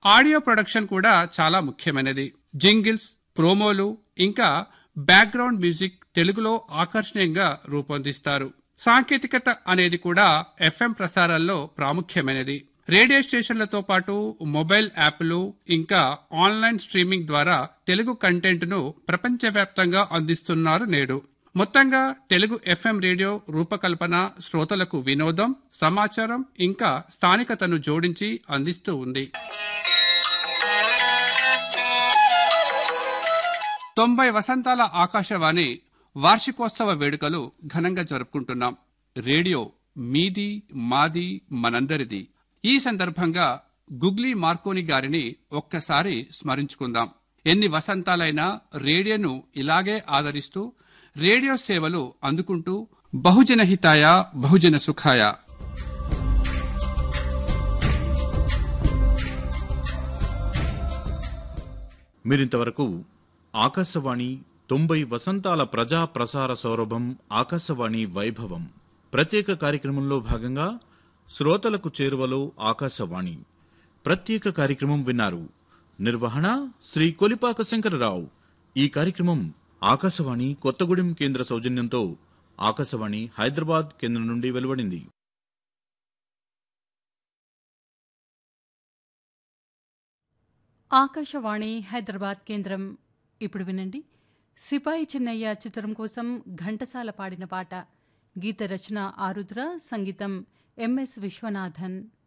audio production కూడా చాలా ముఖ్యమైనది జింగిల్స్ ప్రోమోలు ఇంకా బ్యాక్గ్రౌండ్ మ్యూజిక్ తెలుగులో ఆకర్షణీయంగా రూపొందిస్తారు సాంకేతికత అనేది కూడా ఎఫ్ఎం ప్రసారాల్లో ప్రాముఖ్యమైనది రేడియో స్టేషన్లతో పాటు మొబైల్ యాప్లు ఇంకా ఆన్లైన్ స్ట్రీమింగ్ ద్వారా తెలుగు కంటెంట్ను ప్రపంచవ్యాప్తంగా అందిస్తున్నారు నేడు మొత్తంగా తెలుగు ఎఫ్ఎం రేడియో రూపకల్పన శ్రోతలకు వినోదం సమాచారం ఇంకా స్థానికతను జోడించి అందిస్తూ ఉంది తొంభై వసంతాల ఆకాశవాణి వార్షికోత్సవ వేడుకలు ఘనంగా జరుపుకుంటున్నాం రేడియో మీది మాది మనందరిది ఈ సందర్భంగా గుగ్లీ మార్కోని గారిని ఒక్కసారి స్మరించుకుందాం ఎన్ని వసంతాలైనా రేడియోను ఇలాగే ఆదరిస్తూ రేడియో సేవలు అందుకుంటూ బహుజన హితాయ బహుజన సుఖాయ మీరింతవరకు ఆకాశవాణి తొంభై వసంతాల ప్రజా ప్రసార సౌరభం ఆకాశవాణి వైభవం ప్రత్యేక కార్యక్రమంలో భాగంగా శ్రోతలకు చేరువలో ఆకాశవాణి ప్రత్యేక కార్యక్రమం విన్నారు నిర్వహణ శ్రీ కొలిపాక శంకరరావు ఈ కార్యక్రమం ఆకాశవాణి కొత్తగూడెం కేంద్ర సౌజన్యంతో ఆకాశవాణి హైదరాబాద్ కేంద్రం నుండి వెలువడింది ఆకాశవాణి హైదరాబాద్ కేంద్రం ఇప్పుడు వినండి సిపాయి చిన్నయ్య చిత్రం కోసం ఘంటసాల పాడిన పాట గీత రచన ఆరుద్ర సంగీతం ఎంఎస్ విశ్వనాథన్